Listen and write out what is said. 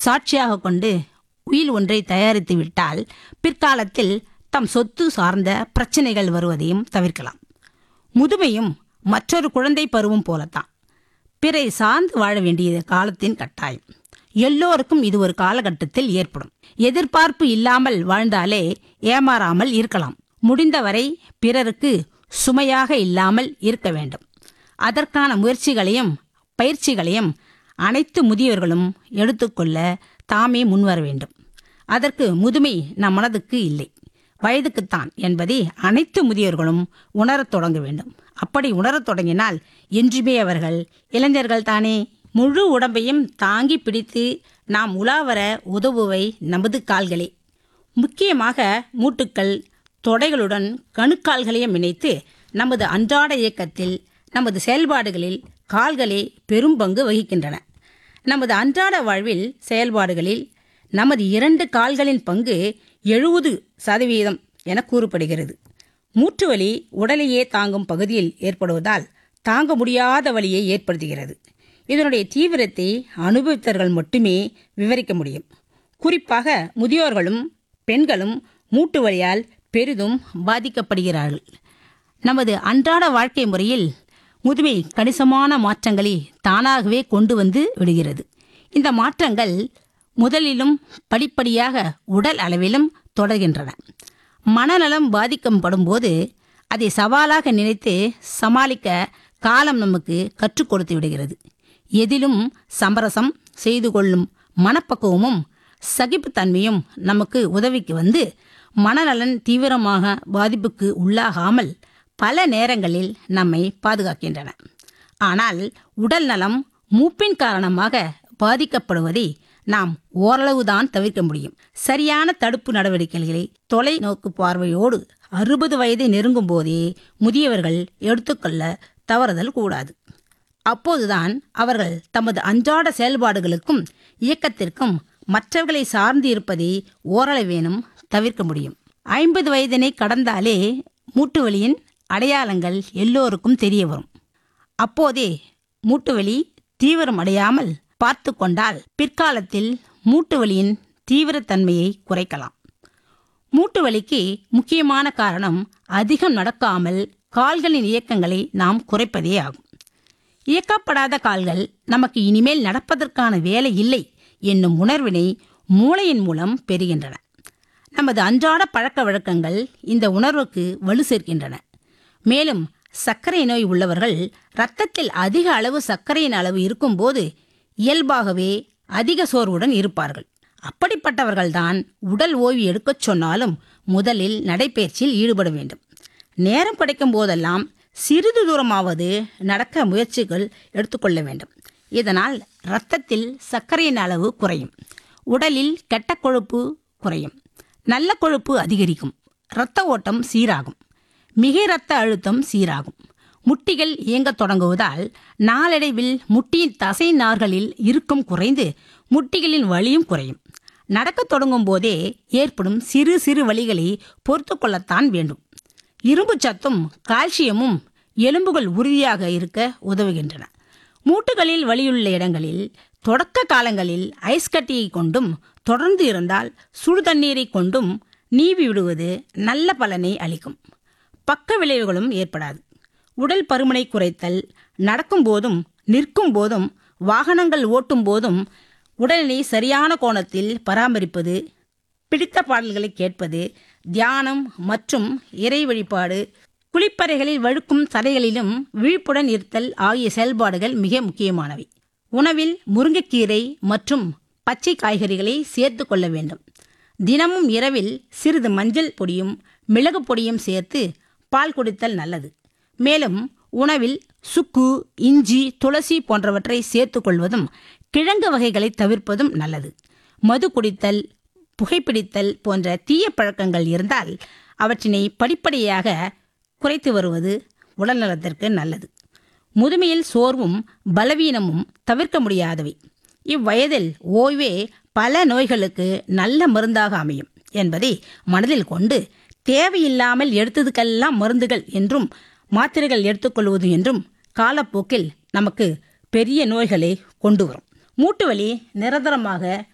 சாட்சியாக கொண்டு உயில் ஒன்றை தயாரித்து விட்டால் பிற்காலத்தில் தம் சொத்து சார்ந்த பிரச்சனைகள் வருவதையும் தவிர்க்கலாம் முதுமையும் மற்றொரு குழந்தை பருவம் போலத்தான் பிறை சார்ந்து வாழ வேண்டியது காலத்தின் கட்டாயம் எல்லோருக்கும் இது ஒரு காலகட்டத்தில் ஏற்படும் எதிர்பார்ப்பு இல்லாமல் வாழ்ந்தாலே ஏமாறாமல் இருக்கலாம் முடிந்தவரை பிறருக்கு சுமையாக இல்லாமல் இருக்க வேண்டும் அதற்கான முயற்சிகளையும் பயிற்சிகளையும் அனைத்து முதியவர்களும் எடுத்துக்கொள்ள தாமே முன்வர வேண்டும் அதற்கு முதுமை நம் மனதுக்கு இல்லை வயதுக்குத்தான் என்பதை அனைத்து முதியோர்களும் உணரத் தொடங்க வேண்டும் அப்படி உணரத் தொடங்கினால் என்றுமே அவர்கள் இளைஞர்கள் தானே முழு உடம்பையும் தாங்கி பிடித்து நாம் உலாவர உதவுவை நமது கால்களே முக்கியமாக மூட்டுக்கள் தொடைகளுடன் கணுக்கால்களையும் இணைத்து நமது அன்றாட இயக்கத்தில் நமது செயல்பாடுகளில் கால்களே பெரும் பங்கு வகிக்கின்றன நமது அன்றாட வாழ்வில் செயல்பாடுகளில் நமது இரண்டு கால்களின் பங்கு எழுபது சதவீதம் என கூறப்படுகிறது மூட்டு வலி உடலையே தாங்கும் பகுதியில் ஏற்படுவதால் தாங்க முடியாத வலியை ஏற்படுத்துகிறது இதனுடைய தீவிரத்தை அனுபவித்தவர்கள் மட்டுமே விவரிக்க முடியும் குறிப்பாக முதியோர்களும் பெண்களும் மூட்டு வலியால் பெரிதும் பாதிக்கப்படுகிறார்கள் நமது அன்றாட வாழ்க்கை முறையில் முதுமை கணிசமான மாற்றங்களை தானாகவே கொண்டு வந்து விடுகிறது இந்த மாற்றங்கள் முதலிலும் படிப்படியாக உடல் அளவிலும் தொடர்கின்றன மனநலம் பாதிக்கப்படும் போது அதை சவாலாக நினைத்து சமாளிக்க காலம் நமக்கு கற்றுக் கொடுத்து விடுகிறது எதிலும் சமரசம் செய்து கொள்ளும் மனப்பக்குவமும் சகிப்புத்தன்மையும் நமக்கு உதவிக்கு வந்து மனநலன் தீவிரமாக பாதிப்புக்கு உள்ளாகாமல் பல நேரங்களில் நம்மை பாதுகாக்கின்றன ஆனால் உடல் நலம் மூப்பின் காரணமாக பாதிக்கப்படுவதை நாம் ஓரளவுதான் தவிர்க்க முடியும் சரியான தடுப்பு நடவடிக்கைகளை தொலைநோக்கு பார்வையோடு அறுபது வயதை நெருங்கும் போதே முதியவர்கள் எடுத்துக்கொள்ள தவறுதல் கூடாது அப்போதுதான் அவர்கள் தமது அன்றாட செயல்பாடுகளுக்கும் இயக்கத்திற்கும் மற்றவர்களை சார்ந்து இருப்பதை ஓரளவேனும் தவிர்க்க முடியும் ஐம்பது வயதினை கடந்தாலே மூட்டு வலியின் அடையாளங்கள் எல்லோருக்கும் தெரிய வரும் அப்போதே மூட்டு வலி தீவிரம் அடையாமல் பார்த்து கொண்டால் பிற்காலத்தில் மூட்டு வலியின் தீவிரத்தன்மையை குறைக்கலாம் மூட்டு வலிக்கு முக்கியமான காரணம் அதிகம் நடக்காமல் கால்களின் இயக்கங்களை நாம் குறைப்பதே ஆகும் இயக்கப்படாத கால்கள் நமக்கு இனிமேல் நடப்பதற்கான வேலை இல்லை என்னும் உணர்வினை மூளையின் மூலம் பெறுகின்றன நமது அன்றாட பழக்க வழக்கங்கள் இந்த உணர்வுக்கு வலு சேர்க்கின்றன மேலும் சர்க்கரை நோய் உள்ளவர்கள் இரத்தத்தில் அதிக அளவு சர்க்கரையின் அளவு இருக்கும்போது இயல்பாகவே அதிக சோர்வுடன் இருப்பார்கள் அப்படிப்பட்டவர்கள்தான் உடல் ஓய்வு எடுக்கச் சொன்னாலும் முதலில் நடைபயிற்சியில் ஈடுபட வேண்டும் நேரம் கிடைக்கும் போதெல்லாம் சிறிது தூரமாவது நடக்க முயற்சிகள் எடுத்துக்கொள்ள வேண்டும் இதனால் இரத்தத்தில் சர்க்கரையின் அளவு குறையும் உடலில் கெட்ட கொழுப்பு குறையும் நல்ல கொழுப்பு அதிகரிக்கும் இரத்த ஓட்டம் சீராகும் மிக இரத்த அழுத்தம் சீராகும் முட்டிகள் இயங்கத் தொடங்குவதால் நாளடைவில் முட்டியின் தசை நார்களில் இறுக்கம் குறைந்து முட்டிகளின் வலியும் குறையும் நடக்கத் தொடங்கும் போதே ஏற்படும் சிறு சிறு வலிகளை பொறுத்து கொள்ளத்தான் வேண்டும் இரும்பு சத்தும் கால்சியமும் எலும்புகள் உறுதியாக இருக்க உதவுகின்றன மூட்டுகளில் வலியுள்ள இடங்களில் தொடக்க காலங்களில் ஐஸ் கட்டியை கொண்டும் தொடர்ந்து இருந்தால் சுடு தண்ணீரை கொண்டும் நீவி விடுவது நல்ல பலனை அளிக்கும் பக்க விளைவுகளும் ஏற்படாது உடல் பருமனை குறைத்தல் நடக்கும் போதும் நிற்கும் போதும் வாகனங்கள் ஓட்டும் போதும் உடலினை சரியான கோணத்தில் பராமரிப்பது பிடித்த பாடல்களை கேட்பது தியானம் மற்றும் இறை வழிபாடு குளிப்பறைகளில் வழுக்கும் தரைகளிலும் விழிப்புடன் இருத்தல் ஆகிய செயல்பாடுகள் மிக முக்கியமானவை உணவில் முருங்கைக்கீரை மற்றும் பச்சை காய்கறிகளை சேர்த்து கொள்ள வேண்டும் தினமும் இரவில் சிறிது மஞ்சள் பொடியும் மிளகு பொடியும் சேர்த்து பால் குடித்தல் நல்லது மேலும் உணவில் சுக்கு இஞ்சி துளசி போன்றவற்றை சேர்த்து கொள்வதும் கிழங்கு வகைகளை தவிர்ப்பதும் நல்லது மது குடித்தல் புகைப்பிடித்தல் போன்ற தீய பழக்கங்கள் இருந்தால் அவற்றினை படிப்படியாக குறைத்து வருவது உடல்நலத்திற்கு நல்லது முதுமையில் சோர்வும் பலவீனமும் தவிர்க்க முடியாதவை இவ்வயதில் ஓய்வே பல நோய்களுக்கு நல்ல மருந்தாக அமையும் என்பதை மனதில் கொண்டு தேவையில்லாமல் எடுத்ததுக்கெல்லாம் மருந்துகள் என்றும் மாத்திரைகள் எடுத்துக்கொள்வது என்றும் காலப்போக்கில் நமக்கு பெரிய நோய்களை கொண்டு வரும் மூட்டு வலி நிரந்தரமாக